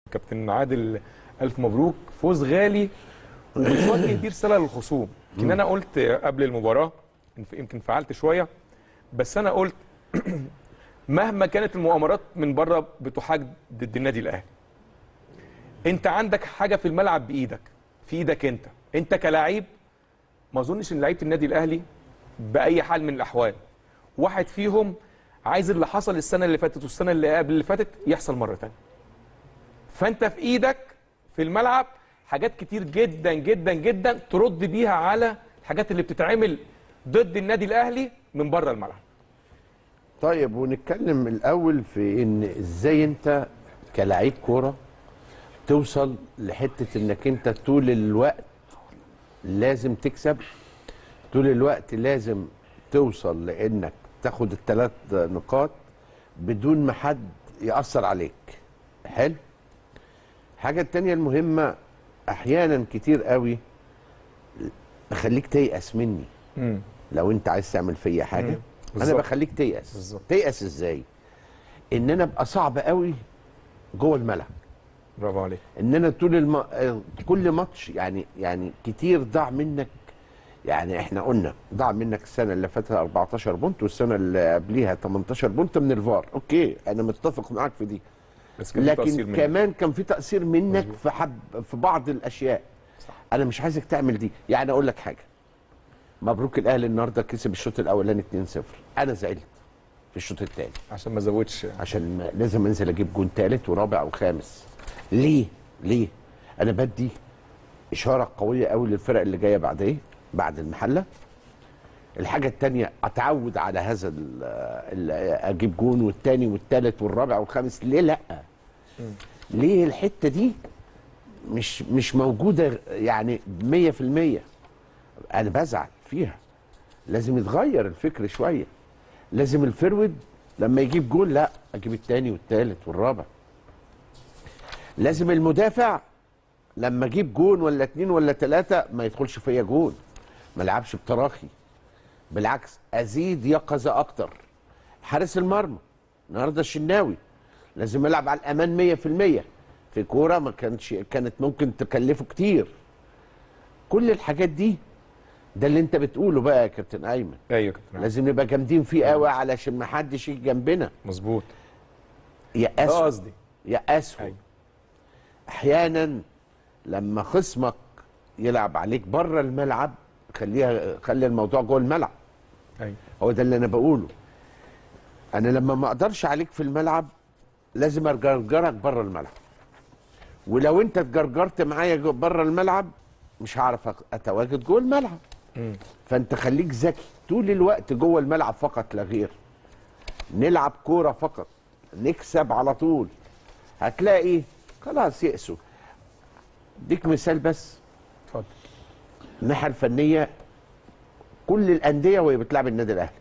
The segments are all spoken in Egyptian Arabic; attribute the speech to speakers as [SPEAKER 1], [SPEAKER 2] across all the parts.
[SPEAKER 1] كابتن عادل الف مبروك فوز غالي وبتوجه بيه رساله للخصوم يمكن انا قلت قبل المباراه يمكن فعلت شويه بس انا قلت مهما كانت المؤامرات من بره بتحاج ضد النادي الاهلي انت عندك حاجه في الملعب بايدك في ايدك انت انت كلاعب ما اظنش ان لعيبه النادي الاهلي باي حال من الاحوال واحد فيهم عايز اللي حصل السنه اللي فاتت والسنه اللي قبل اللي فاتت يحصل مره ثانيه فانت في ايدك في الملعب حاجات كتير جدا جدا جدا ترد بيها على الحاجات اللي بتتعمل ضد النادي الاهلي من بره الملعب
[SPEAKER 2] طيب ونتكلم الاول في ان ازاي انت كلاعب كوره توصل لحته انك انت طول الوقت لازم تكسب طول الوقت لازم توصل لانك تاخد الثلاث نقاط بدون ما حد ياثر عليك حلو الحاجه التانية المهمه احيانا كتير قوي بخليك تيأس مني
[SPEAKER 1] امم
[SPEAKER 2] لو انت عايز تعمل فيا حاجه انا
[SPEAKER 1] بالظبط.
[SPEAKER 2] بخليك تيأس
[SPEAKER 1] بالظبط.
[SPEAKER 2] تيأس ازاي ان انا ابقى صعب قوي جوه الملعب
[SPEAKER 1] برافو عليك
[SPEAKER 2] ان انا طول الم... آه، كل ماتش يعني يعني كتير ضاع منك يعني احنا قلنا ضاع منك السنه اللي فاتت 14 بونت والسنه اللي قبليها 18 بونت من الفار اوكي انا متفق معاك في دي
[SPEAKER 1] بس كان في تأثير
[SPEAKER 2] لكن
[SPEAKER 1] منك.
[SPEAKER 2] كمان كان في تاثير منك في حب في بعض الاشياء
[SPEAKER 1] صح.
[SPEAKER 2] انا مش عايزك تعمل دي يعني اقول لك حاجه مبروك الاهلي النهارده كسب الشوط الاولاني 2-0 انا زعلت في الشوط الثاني
[SPEAKER 1] عشان ما زودش
[SPEAKER 2] عشان ما- لازم انزل اجيب جون ثالث ورابع وخامس ليه ليه انا بدي اشاره قويه قوي للفرق اللي جايه بعد ايه بعد المحله الحاجه الثانيه اتعود على هذا ال- ال- اجيب جون والثاني والثالث والرابع والخامس ليه لا ليه الحته دي مش مش موجوده يعني 100% انا بزعل فيها لازم يتغير الفكر شويه لازم الفرود لما يجيب جول لا اجيب الثاني والثالث والرابع لازم المدافع لما اجيب جون ولا اتنين ولا تلاته ما يدخلش فيا جون ما العبش بتراخي بالعكس ازيد يقظه اكتر حارس المرمى النهارده الشناوي لازم يلعب على الامان 100% في كوره ما كانتش كانت ممكن تكلفه كتير كل الحاجات دي ده اللي انت بتقوله بقى يا كابتن ايمن
[SPEAKER 1] ايوه يا كابتن عادل.
[SPEAKER 2] لازم نبقى جامدين فيه قوي علشان ما حدش يجي جنبنا
[SPEAKER 1] مظبوط ده
[SPEAKER 2] يأسوا
[SPEAKER 1] قصدي
[SPEAKER 2] يأسوا
[SPEAKER 1] أيوة.
[SPEAKER 2] احيانا لما خصمك يلعب عليك بره الملعب خليها خلي الموضوع جوه الملعب
[SPEAKER 1] ايوه
[SPEAKER 2] هو ده اللي انا بقوله انا لما ما اقدرش عليك في الملعب لازم ارجرجرك بره الملعب ولو انت اتجرجرت معايا جو- بره الملعب مش هعرف أ- اتواجد جوه الملعب
[SPEAKER 1] مم.
[SPEAKER 2] فانت خليك ذكي طول الوقت جوه الملعب فقط لا غير نلعب كوره فقط نكسب على طول هتلاقي خلاص يأسوا اديك مثال بس
[SPEAKER 1] اتفضل
[SPEAKER 2] الناحيه الفنيه كل الانديه وهي بتلعب النادي الاهلي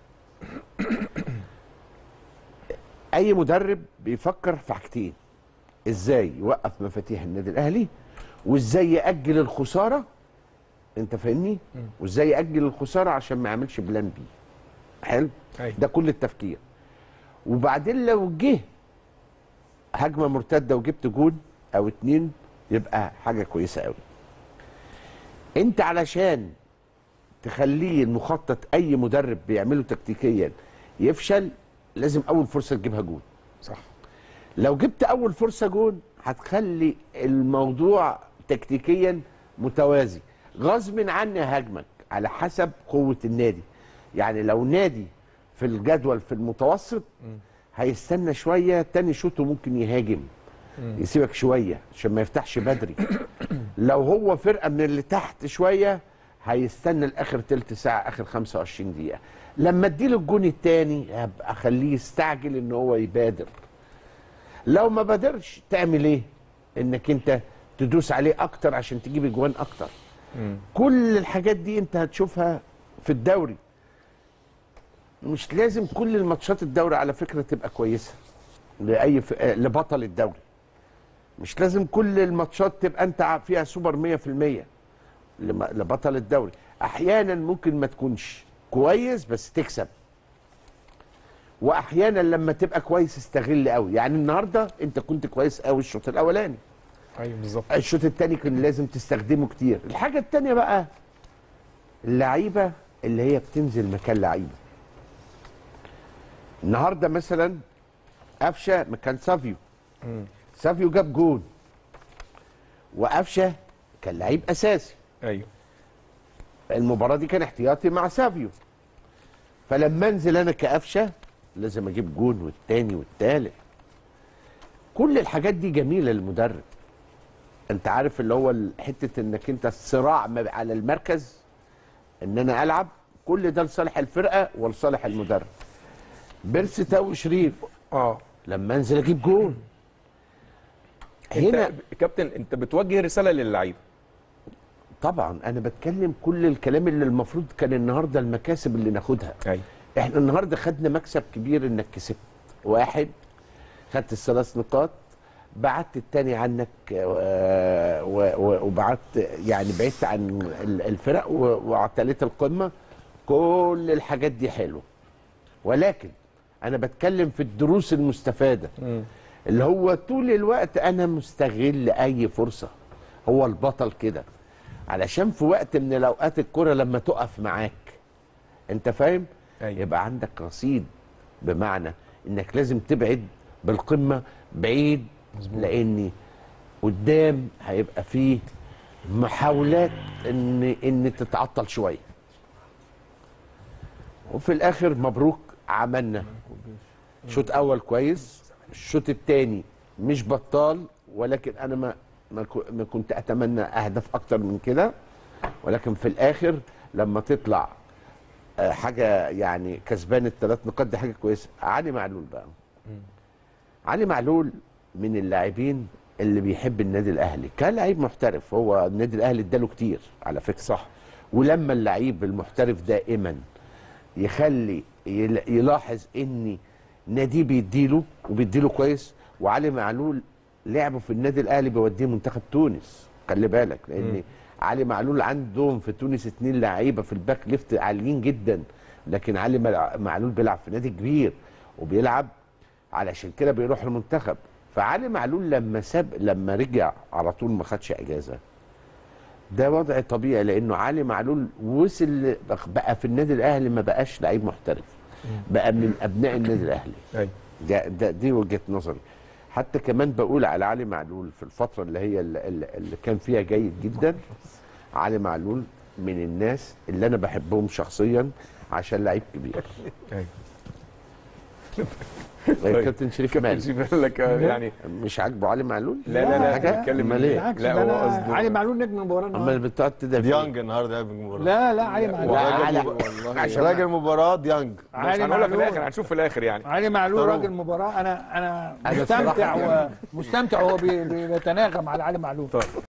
[SPEAKER 2] اي مدرب بيفكر في حاجتين ازاي يوقف مفاتيح النادي الاهلي وازاي ياجل الخساره انت فاهمني وازاي ياجل الخساره عشان ما يعملش بلان بي حلو
[SPEAKER 1] أيوة.
[SPEAKER 2] ده كل التفكير وبعدين لو جه هجمه مرتده وجبت جون او اتنين يبقى حاجه كويسه قوي انت علشان تخليه المخطط اي مدرب بيعمله تكتيكيا يفشل لازم اول فرصه تجيبها جون
[SPEAKER 1] صح
[SPEAKER 2] لو جبت اول فرصه جون هتخلي الموضوع تكتيكيا متوازي غصب عني هاجمك على حسب قوه النادي يعني لو نادي في الجدول في المتوسط هيستنى شويه تاني شوطه ممكن يهاجم يسيبك شويه عشان ما يفتحش بدري لو هو فرقه من اللي تحت شويه هيستنى لاخر تلت ساعه اخر 25 دقيقه لما اديله الجون التاني هبقى اخليه يستعجل ان هو يبادر لو ما بادرش تعمل ايه انك انت تدوس عليه اكتر عشان تجيب اجوان اكتر كل الحاجات دي انت هتشوفها في الدوري مش لازم كل الماتشات الدوري على فكره تبقى كويسه لاي ف... آه، لبطل الدوري مش لازم كل الماتشات تبقى انت ع- فيها سوبر 100% لم- لبطل الدوري احيانا ممكن ما تكونش كويس بس تكسب واحيانا لما تبقى كويس استغل قوي يعني النهارده انت كنت كويس قوي الشوط الاولاني
[SPEAKER 1] ايوه بالظبط
[SPEAKER 2] الشوط الثاني كان لازم تستخدمه كتير الحاجه الثانيه بقى اللعيبه اللي هي بتنزل مكان لعيبه النهارده مثلا قفشه مكان سافيو
[SPEAKER 1] مم.
[SPEAKER 2] سافيو جاب جون وقفشه كان لعيب اساسي
[SPEAKER 1] ايوه
[SPEAKER 2] المباراه دي كان احتياطي مع سافيو فلما انزل انا كقفشه لازم اجيب جون والتاني والتالت كل الحاجات دي جميله للمدرب انت عارف اللي هو ال- حته انك انت الصراع ما- على المركز ان انا العب كل ده لصالح الفرقه ولصالح المدرب بيرسي تاو شريف
[SPEAKER 1] اه
[SPEAKER 2] لما انزل اجيب جون هنا
[SPEAKER 1] انت كابتن انت بتوجه رساله للعيبه
[SPEAKER 2] طبعا انا بتكلم كل الكلام اللي المفروض كان النهارده المكاسب اللي ناخدها
[SPEAKER 1] ايوه
[SPEAKER 2] احنا النهارده خدنا مكسب كبير انك كسبت واحد خدت الثلاث نقاط بعدت التاني عنك آه، و- و- وبعدت يعني بعدت عن ال- الفرق و- واعتليت القمه كل الحاجات دي حلوه ولكن انا بتكلم في الدروس المستفاده
[SPEAKER 1] مم.
[SPEAKER 2] اللي هو طول الوقت انا مستغل اي فرصه هو البطل كده علشان في وقت من الاوقات الكره لما تقف معاك انت فاهم
[SPEAKER 1] أيوة.
[SPEAKER 2] يبقى عندك رصيد بمعنى انك لازم تبعد بالقمه بعيد
[SPEAKER 1] مظبوط.
[SPEAKER 2] لان قدام هيبقى فيه محاولات ان ان تتعطل شويه وفي الاخر مبروك عملنا شوط اول كويس الشوط الثاني مش بطال ولكن انا ما ما كو- ما كنت اتمنى اهداف اكتر من كده ولكن في الاخر لما تطلع آه، حاجه يعني كسبان الثلاث نقاط دي حاجه كويسه علي معلول بقى علي معلول من اللاعبين اللي بيحب النادي الاهلي كان لعيب محترف هو النادي الاهلي اداله كتير على فكره
[SPEAKER 1] صح
[SPEAKER 2] ولما اللعيب المحترف دائما يخلي يل- يلاحظ ان ناديه بيديله وبيديله كويس وعلي معلول لعبه في النادي الاهلي بيوديه منتخب تونس خلي بالك لان
[SPEAKER 1] مم.
[SPEAKER 2] علي معلول عندهم في تونس اتنين لعيبه في الباك ليفت عاليين جدا لكن علي ملع- معلول بيلعب في نادي كبير وبيلعب علشان كده بيروح المنتخب فعلي معلول لما ساب لما رجع على طول ما خدش اجازه ده وضع طبيعي لانه علي معلول وصل بقى في النادي الاهلي ما بقاش لعيب محترف بقى من ابناء النادي الاهلي
[SPEAKER 1] ايوه
[SPEAKER 2] ده, ده دي وجهه نظري حتى كمان بقول على علي معلول في الفتره اللي هي اللي, اللي كان فيها جيد جدا علي معلول من الناس اللي انا بحبهم شخصيا عشان لعيب كبير
[SPEAKER 1] ايوه
[SPEAKER 2] كابتن شريف مال
[SPEAKER 1] شوف لك يعني
[SPEAKER 2] مش عاجبه علي معلول
[SPEAKER 1] لا لا لا
[SPEAKER 2] حاجة؟
[SPEAKER 1] بتكلم
[SPEAKER 2] أمال إيه؟
[SPEAKER 3] بالعكس
[SPEAKER 1] لا
[SPEAKER 3] ده
[SPEAKER 1] هو
[SPEAKER 3] أنا
[SPEAKER 1] قصده
[SPEAKER 3] علي معلول نجم المباراه
[SPEAKER 2] امال
[SPEAKER 3] النهارده
[SPEAKER 2] بتقعد تدافع
[SPEAKER 4] ديانج النهارده قاعد بالمباراه
[SPEAKER 3] لا لا علي معلول
[SPEAKER 2] لا،
[SPEAKER 4] راجل
[SPEAKER 2] علي-
[SPEAKER 4] مب-
[SPEAKER 2] عشان
[SPEAKER 4] راجل مباراه ديانج
[SPEAKER 1] مش
[SPEAKER 3] علي
[SPEAKER 1] هنقولها في الاخر
[SPEAKER 3] معلول
[SPEAKER 1] هنشوف في الاخر يعني
[SPEAKER 3] علي معلول
[SPEAKER 4] اختاروه.
[SPEAKER 3] راجل مباراه انا انا
[SPEAKER 2] أنا
[SPEAKER 3] مستمتع
[SPEAKER 2] الصراحة
[SPEAKER 3] ومستمتع وهو بي- بي- بيتناغم على علي معلول
[SPEAKER 1] طيب